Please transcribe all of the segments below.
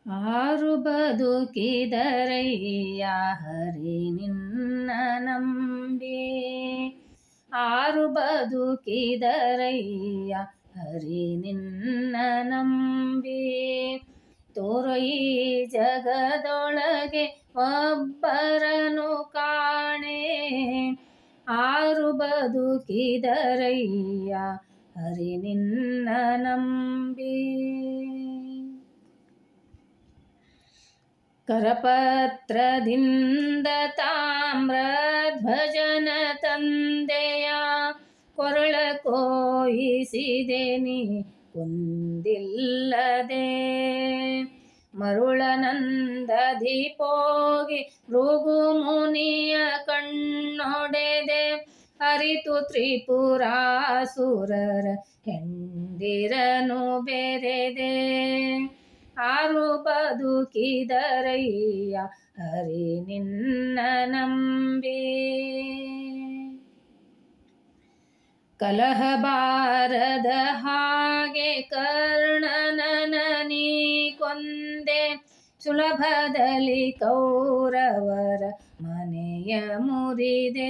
ಆರು ಬದುಕಿದರಯ್ಯ ಹರಿ ನಿನ್ನ ನಂಬಿ ಆರು ಬದುಕಿದರಯ್ಯ ಹರಿ ನಿನ್ನ ನಂಬಿ ತೋರೈ ಜಗದೊಳಗೆ ಒಬ್ಬರನು ಕಾಣೆ ಆರು ಬದುಕಿದರಯ್ಯ ಹರಿ ನಿನ್ನ ನಂಬಿ ಕರಪತ್ರದಿಂದ ತಾಮ್ರಧ್ವಜನ ತಂದೆಯ ಕೊರಳ ಕೋಯಿಸಿದೆ ನೀ ಕುಂದಿಲ್ಲದೆ ಮರುಳನಂದದಿ ಪೋಗಿ ಭೃಗು ಮುನಿಯ ಕಣ್ಣೊಡೆದೆ ಅರಿತು ತ್ರಿಪುರಾಸುರರ ಹೆಂಡಿರನು ಬೆರೆದೆ ಆರು ಬದುಕಿದರಯ್ಯ ಹರಿ ನಿನ್ನ ನಂಬಿ ಕಲಹ ಬಾರದ ಹಾಗೆ ಕರ್ಣನನ ನೀ ಕೊಂದೆ ಸುಲಭದಲ್ಲಿ ಕೌರವರ ಮನೆಯ ಮುರಿದೆ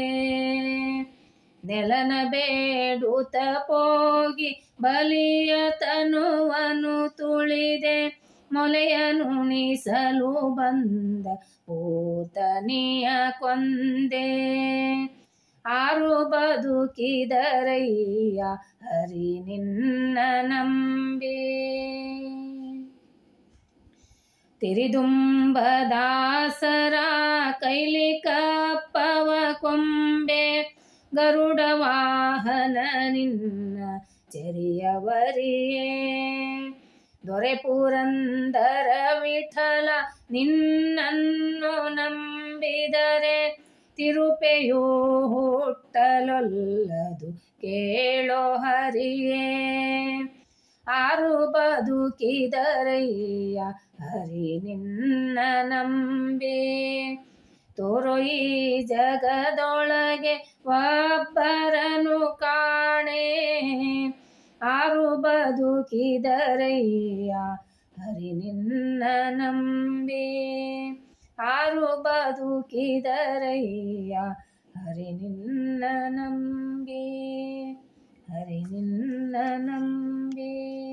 ನೆಲನ ಬೇಡುತ್ತ ಪೋಗಿ ಬಲಿಯ ತನುವನು ತುಳಿದೆ ಮೊಲೆಯ ನುಣಿಸಲು ಬಂದ ಪೂತನಿಯ ಕೊಂದೆ ಆರು ಬದುಕಿದರಯ್ಯ ಹರಿ ನಿನ್ನ ನಂಬಿ ತಿರಿದುಂಬದಾಸರ ಕೈಲಿ ಕಪ್ಪವ ಕೊಂಬೆ ಗರುಡ ವಾಹನ ನಿನ್ನ ಚೆರಿಯವರಿಯೇ ದೊರೆ ಪುರಂದರ ವಿಠಲ ನಿನ್ನನ್ನು ನಂಬಿದರೆ ತಿರುಪೆಯೋ ಹುಟ್ಟಲೊಲ್ಲದು ಕೇಳೋ ಹರಿಯೇ ಆರು ಬದುಕಿದರಯ್ಯ ಹರಿ ನಿನ್ನ ನಂಬಿ ತೋರೋ ಈ ಜಗದೊಳಗೆ ಒಬ್ಬರನು ಕಾಣೆ ಆರು ಬದುಕಿದರಯ್ಯ ಹರಿ ನಿನ್ನ ನಂಬಿ ಆರು ಬದುಕಿದರಯ್ಯ ಹರಿ ನಿನ್ನ ನಂಬಿ ಹರಿ ನಿನ್ನ ನಂಬಿ